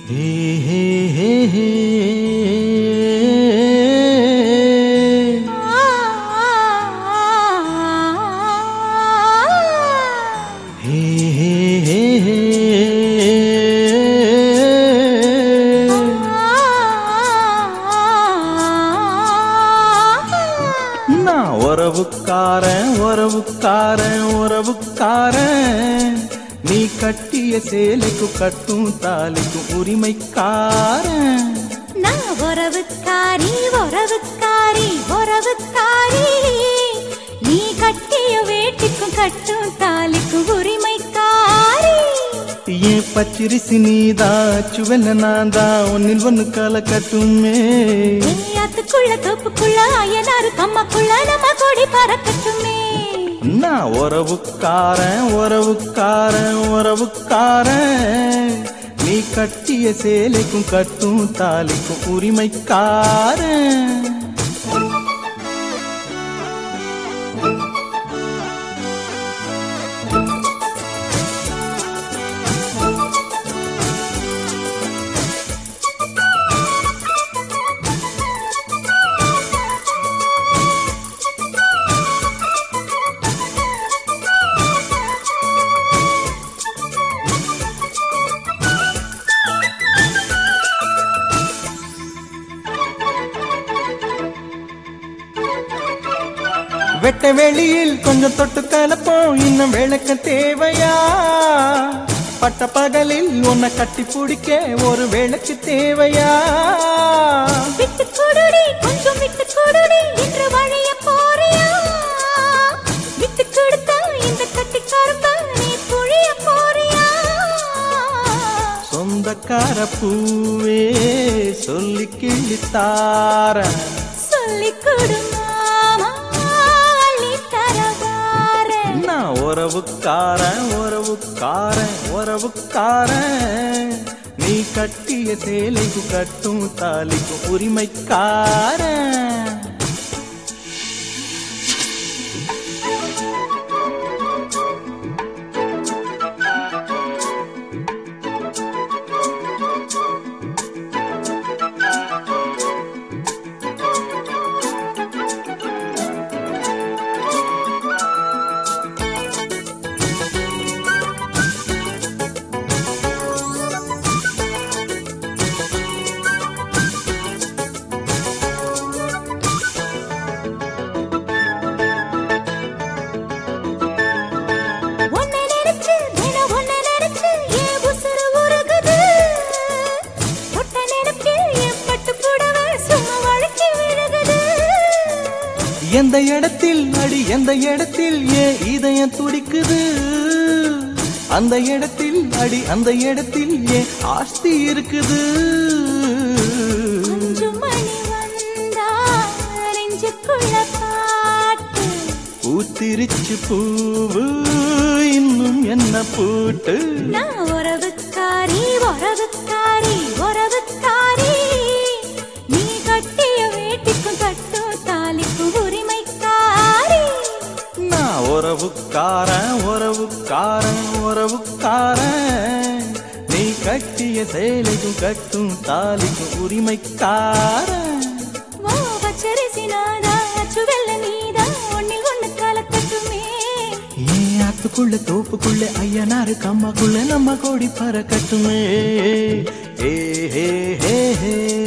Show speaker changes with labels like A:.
A: ஹே ஹே ஹே ஹே ஹே ஹே ஹே ஹே நான் உறவுக்காரன் உறவுக்காரன் உறவுக்காரன் நீ கட்டிய சேலைக்கு கட்டும் தாலிக்கும் உரிமைக்காரன்
B: நான் உறவுக்காரி உறவுக்காரி உறவுக்காரி நீ கட்டிய வேட்டிக்கும் கட்டும் தாலிக்கும் உரிமைக்காரி
A: ஏன் பச்சிரிசி நீதா சுவென்ன நான் தான் ஒன்னில் ஒன்னு கால கட்டுமே
B: அதுக்குள்ள தோப்புக்குள்ள அயனாரு கம்மக்குள்ள நம்ம கொடி பறக்கட்டுமே
A: நான் உறவுக்காரன் உறவுக்காரன் உறவுக்காரன் நீ கட்டிய சேலைக்கும் கட்டும் தாலிக்கும் உரிமைக்காரன் வெட்ட வெளியில் கொஞ்சம் தொட்டு கலப்போம் இன்னும் விளக்க தேவையா பட்ட பகலில் உன்னை கட்டி பிடிக்க ஒரு விளக்கு தேவையா
B: விட்டு கொடுடி கொஞ்சம் விட்டு கொடுடி என்று வழிய போறியா விட்டு கொடுத்தா இந்த கட்டி கருப்பா நீ புழிய போறியா
A: சொந்தக்கார பூவே சொல்லி கிள்ளித்தாரன்
B: சொல்லிக் கொடு மாமா அள்ளி தரவாரேன்
A: நான் உறவுக்காரன் உறவுக்காரன் உறவுக்காரன் நீ கட்டிய சேலைக்கு கட்டும் தாலிக்கும் உரிமைக்காரன்
B: உன்னை நினைச்சு தினம் உன்னை நினைச்சு என் உசுரு உருகுது ஒட்ட நினைப்பில் என் பட்டு புடவை சும்மா வழுக்கி விழுகுது
A: எந்த இடத்தில் அடி எந்த இடத்தில் ஏன் இதயம் துடிக்குது அந்த இடத்தில் அடி அந்த இடத்தில் ஏன் ஆஸ்தி இருக்குது
B: அஞ்சு மணி வந்தா நெஞ்சுக்குள்ள பாட்டு
A: பூத்திருச்சு பூவு இன்னும் என்ன பூட்டு
B: நான் உறவுக்காரி உறவுக்காரி உறவுக்காரி நீ கட்டிய வேட்டிக்கும் கட்டும் தாலிக்கும் உரிமைக்காரி
A: நான் உறவுக்காரன் உறவுக்காரன் உறவுக்காரன் நீ கட்டிய சேலைக்கும் கட்டும் தாலிக்கும் உரிமைக்காரன்
B: ஓ பச்சரிசி நாதா அச்சுவெல்ல நீதா ஒன்னில் ஒண்ணு கலக்கட்டுமே
A: ஏன் ஆத்துக்குள்ள தோப்புக்குள்ள ஐயனாரு கம்மாக்குள்ள நம்ம கோடி பறக்கட்டுமே ஏ ஹே ஹே ஹே